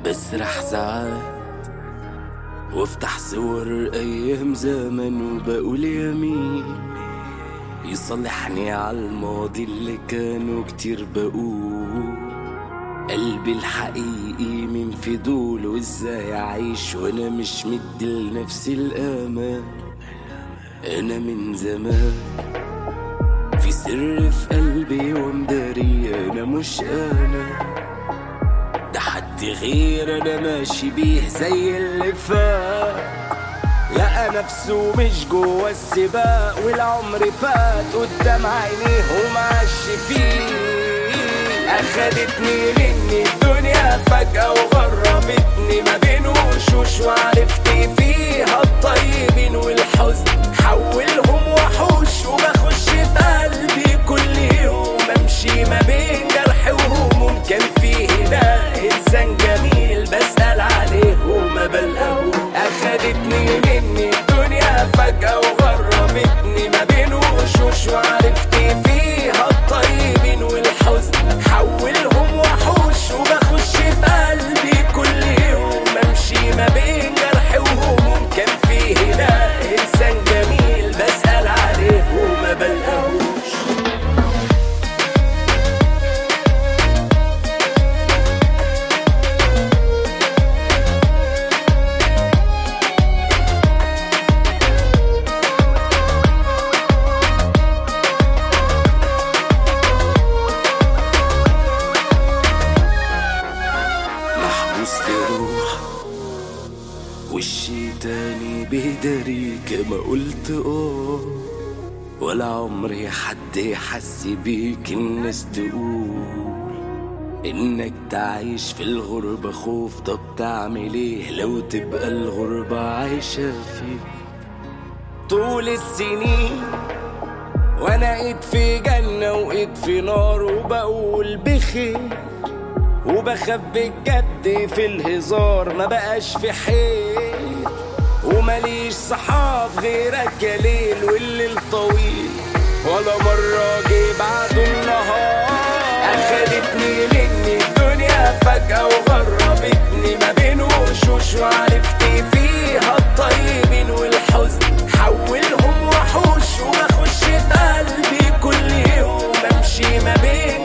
بسرح ساعات وافتح صور ايام زمن وبقول يمين يصلحني على الماضي اللي كانوا كتير بقول قلبي الحقيقي من فضول وازاي اعيش وانا مش مدي لنفسي الامان انا من زمان في سر في قلبي ومداري انا مش انا ده حد غير انا ماشي بيه زي اللي فات لقى نفسه مش جوا السباق والعمر فات قدام عينيه ومعش فيه اخدتني مني الدنيا فجأة وغربتني ما بين وشوش وعرفت فيها الطيبين والحزن حولهم وحوش وبخش في قلبي كل يوم امشي ما بين جرح وهموم كان فيه هنا انسان جميل بسأل عليه وما بلقاه اخدتني مني الدنيا فجأة وغربتني ما بين وشوش وعرفت فيها الطيبين والحزن حولهم وحوش وبخش في قلبي كل يوم امشي ما بين جرح وهموم كان فيه هنا انسان جميل بسأل عليه وما بلقاهوش محبوس في روح وشي تاني بيداريك ما قلت اه ولا عمري حد يحس بيك الناس تقول انك تعيش في الغربة خوف طب تعمل ايه لو تبقى الغربة عايشة فيك طول السنين وانا ايد في جنة وايد في نار وبقول بخير وبخبي الجد في الهزار ما بقاش في حيل ومليش صحاب غيرك يا ليل والليل طويل ولا مرة جه بعده النهار أخدتني مني الدنيا فجأة وغربتني ما بين وشوش وعرفت فيها الطيبين والحزن حولهم وحوش وبخش في قلبي كل يوم امشي ما بين